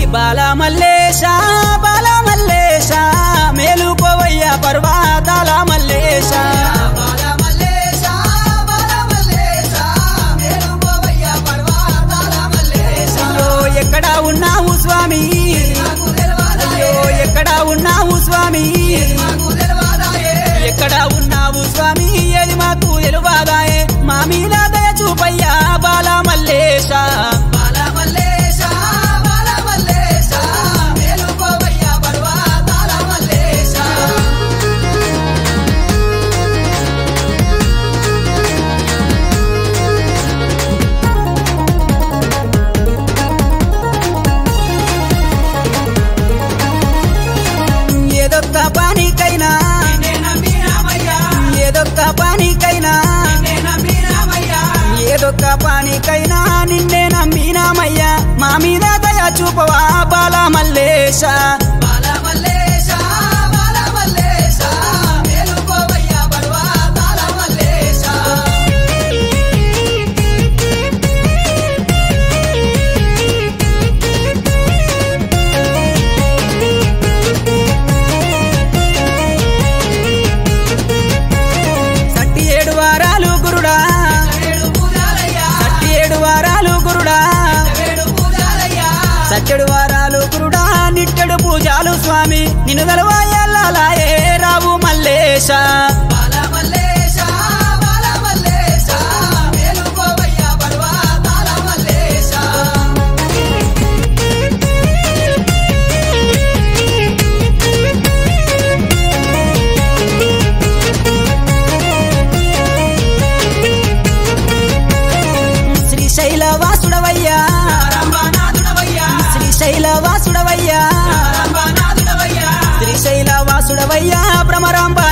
బాల మల్లేశ బాల మల్లేశ మేలుకోవయ్యా పర్వతాల మల్లేశ అయ్యో ఎక్కడ ఉన్నావు స్వామి అయ్యో ఎక్కడ ఉన్నావు స్వామి ఎక్కడ ఉన్నావు స్వామి ఏది మాకు ఎలువాదాయే మా మీద దయ చూపయ్యా బాల మల్లేశ ఏదొక్క పానికైనా ఏదొక్క పానికైనా ఏదొక్క పానికైనా నిన్నే నమ్మినామయ్యా మా మీద దయ చూపవా బాల మల్లేశ సట్టి ఏడు వారాలు గురుడా సట్టి ఏడు వారాలు గురుడా సట్టెడు వారాలు గురుడా నిట్టెడు పూజాలు స్వామి నిన్ను గలవాయల్లాయే రావు మల్లేశ శ్రీశైల వాసుడవయ్యా శ్రీశైల వాసుడవయ్యా శ్రీశైల వాసుడవయ్యా భ్రమరాంబ